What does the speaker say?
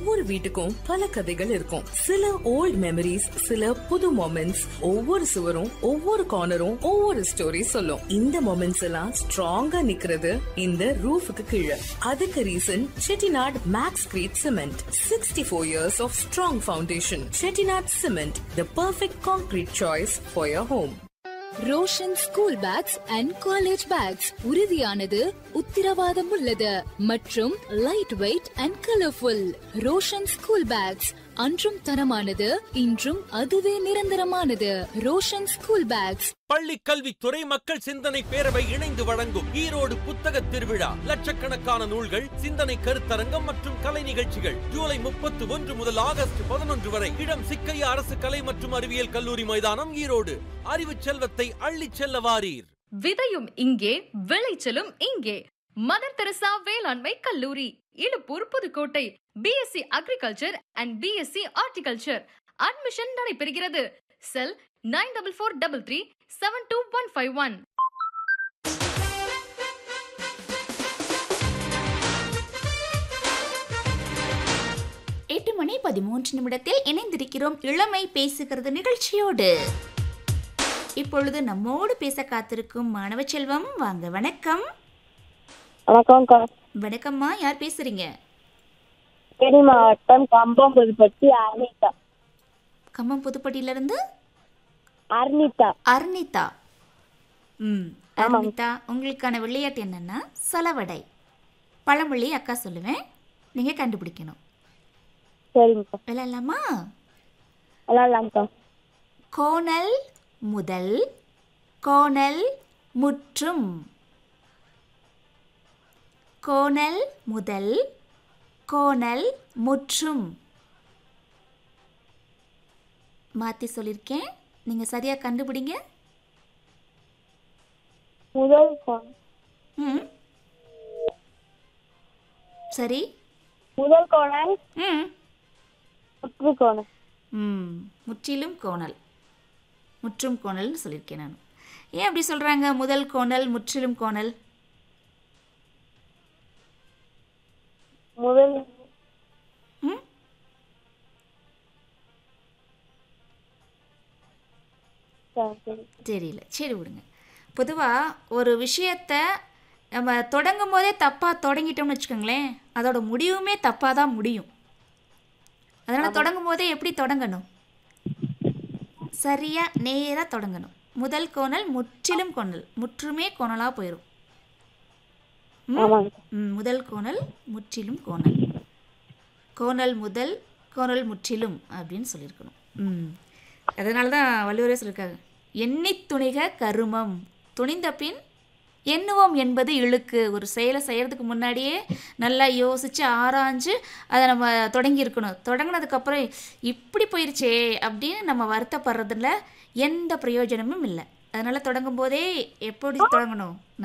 ஒவ்வொரு வீட்டுக்கும் பல கதைகள் இருக்கும் சில ஓல்ட் மெமரிஸ் சில புது மொமெண்ட்ஸ் ஒவ்வொரு சுவரும் ஒவ்வொரு கார்னரும் ஒவ்வொரு ஸ்டோரி சொல்லும் இந்த மொமெண்ட்ஸ் எல்லாம் ஸ்ட்ராங்கா நிக்கிறது இந்த ரூஃபுக்கு கீழே அதுக்கு reason Chettinad Maxcrete cement sixty four years of strong foundation Chettinad cement the perfect concrete choice for your home Roshan school bags and college bags உறுதியானது உத்திரவாதம் உள்ளது மற்றும் light weight and colourful Roshan school bags அன்றும் தரமானது இன்றும் அதுவே நிரந்தரமானது ரோஷன் ஸ்கூல் பேக்ஸ் பள்ளி கல்வித்துறை மக்கள் சிந்தனை பேரவை இணைந்து வழங்கும் ஈரோடு புத்தக திருவிழா லட்சக்கணக்கான நூல்கள் சிந்தனை கருத்தரங்கம் மற்றும் கலை நிகழ்ச்சிகள் ஜூலை முப்பத்தி ஒன்று முதல் ஆகஸ்ட் பதினொன்று வரை இடம் சிக்கையா அரசு கலை மற்றும் அறிவியல் கல்லூரி மைதானம் ஈரோடு அறிவு செல்வத்தை அள்ளிச் செல்ல வாரீர் விதையும் இங்கே விளைச்சலும் இங்கே மதர் தெரசா வேளாண்மை கல்லூரி Iduppur Pudukkottai BSc agriculture and BSc horticulture admission நடைபெறுகிறது cell nine double four double three seven two one five one எட்டு மணி பதிமூன்று நிமிடத்தில் இணைந்திருக்கிறோம் இளமை பேசுகிறது நிகழ்ச்சியோடு இப்பொழுது நம்மோடு பேச காத்திருக்கும் மாணவ செல்வம் வாங்க வணக்கம் வணக்கம்க்கா வணக்கம்மா யார் பேசுறீங்க தேனி மாவட்டம் கம்பம் புதுப்பட்டி அர்னிதா கம்மம் புதுப்பட்டியிலிருந்து அர்னிதா அர்னிதா ம் அர்னிதா உங்களுக்கான விளையாட்டு என்னன்னா சொலவடை பழமொழி அக்கா சொல்லுவேன் நீங்க கண்டுபிடிக்கணும் சரிங்கக்கா விளையாடலாமா விளாட்லாம்க்கா கோணல் முதல் கோணல் முற்றும் கோணல் முதல் கோணல் முற்றும் மாற்றி சொல்லியிருக்கேன் நீங்கள் சரியாக கண்டுபிடிங்க முதல் கோணம் ம் சரி முதல் கோணல் ம் சுற்று கோணல் ம் முற்றிலும் கோணல் முற்றும் கோணல்னு சொல்லியிருக்கேன் நான் ஏன் அப்படி சொல்கிறாங்க முதல் கோணல் முற்றிலும் கோணல் முதல் ம் சரி, சரி தெரியல சரி விடுங்க பொதுவாக ஒரு விஷயத்த நம்ம தொடங்கும் போதே தப்பாக தொடங்கிட்டோம்னு வச்சுக்கோங்களேன் அதோட முடிவுமே தப்பாக தான் முடியும் அதனால் தொடங்கும் போதே எப்படி தொடங்கணும் சரியாக நேராக தொடங்கணும் முதல் கோணல் முற்றிலும் கோணல் முற்றுமே கோணலாக போயிடும் ஆமாங்க ம், முதல் கோணல் முற்றிலும் கோணல் கோணல் முதல் கோணல் முற்றிலும் அப்படின்னு சொல்லியிருக்கணும் ம் அதனால தான் வள்ளுவரே சொல்லியிருக்காங்க எண்ணி துணிக கருமம் துணிந்த பின் எண்ணுவோம் என்பது இழுக்கு ஒரு செயலை செய்கிறதுக்கு முன்னாடியே நல்லா யோசித்து ஆராய்ஞ்சு அதை நம்ம தொடங்கியிருக்கணும் தொடங்கினதுக்கப்புறம் இப்படி போயிருச்சே அப்படின்னு நம்ம வருத்தப்படுறதுல எந்த பிரயோஜனமும் இல்லை அதனால் தொடங்கும் போதே எப்படி தொடங்கணும்